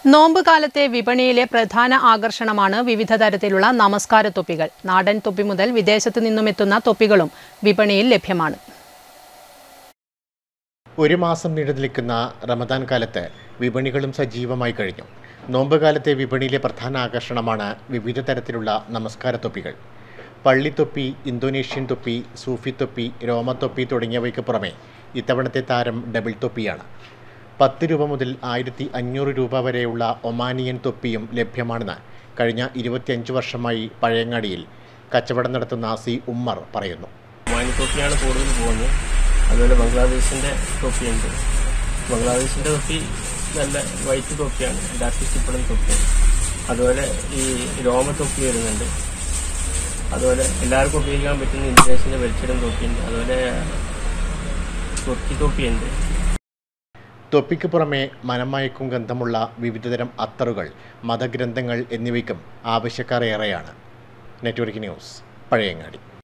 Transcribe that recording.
നോമ്പ് കാലത്തെ വിപണിയിലെ പ്രധാന ആകർഷണമാണ് വിവിധ തരത്തിലുള്ള നമസ്കാര തൊപ്പികൾ നാടൻ തൊപ്പി മുതൽ വിദേശത്തു നിന്നും എത്തുന്ന തൊപ്പികളും വിപണിയിൽ ലഭ്യമാണ് ഒരു മാസം നീണ്ടു നിൽക്കുന്ന റമദാൻ കാലത്ത് വിപണികളും സജീവമായി കഴിഞ്ഞു നോമ്പ് കാലത്തെ വിപണിയിലെ പ്രധാന ആകർഷണമാണ് വിവിധ തരത്തിലുള്ള നമസ്കാര തൊപ്പികൾ പള്ളിത്തൊപ്പി ഇന്തോനേഷ്യൻ തൊപ്പി സൂഫി തൊപ്പി രോമത്തൊപ്പി തുടങ്ങിയവയ്ക്ക് പുറമെ ഇത്തവണത്തെ താരം ഡബിൾ തൊപ്പിയാണ് പത്ത് രൂപ മുതൽ ആയിരത്തി അഞ്ഞൂറ് രൂപ വരെയുള്ള ഒമാനിയൻ തൊപ്പിയും ലഭ്യമാണെന്ന് കഴിഞ്ഞ ഇരുപത്തിയഞ്ച് വർഷമായി പഴയങ്ങാടിയിൽ കച്ചവടം നടത്തുന്ന സി ഉമ്മർ പറയുന്നു ഒമാനി തൊപ്പിയാണ് കൂടുതൽ പോകുന്നത് അതുപോലെ ബംഗ്ലാദേശിൻ്റെ തൊപ്പിയുണ്ട് ബംഗ്ലാദേശിൻ്റെ തൊപ്പി നല്ല വൈറ്റ് തൊപ്പിയാണ് ഡാർക്ക് സ്റ്റിപ്പടൻ തൊപ്പിയാണ് അതുപോലെ ഈ രോമ തൊപ്പി വരുന്നുണ്ട് അതുപോലെ എല്ലാവർക്കും ഉപയോഗിക്കാൻ പറ്റുന്ന ഇന്തോനേഷ്യൻ്റെ വെളിച്ചെടും തൊപ്പിയുണ്ട് അതുപോലെ തുർക്കി തൊപ്പിയുണ്ട് തൊപ്പിക്ക് പുറമെ മനമയക്കും ഗന്ധമുള്ള വിവിധതരം അത്തറുകൾ മതഗ്രന്ഥങ്ങൾ എന്നിവയ്ക്കും ആവശ്യക്കാർ ഏറെയാണ് നെറ്റ്വർക്ക് ന്യൂസ് പഴയങ്ങാടി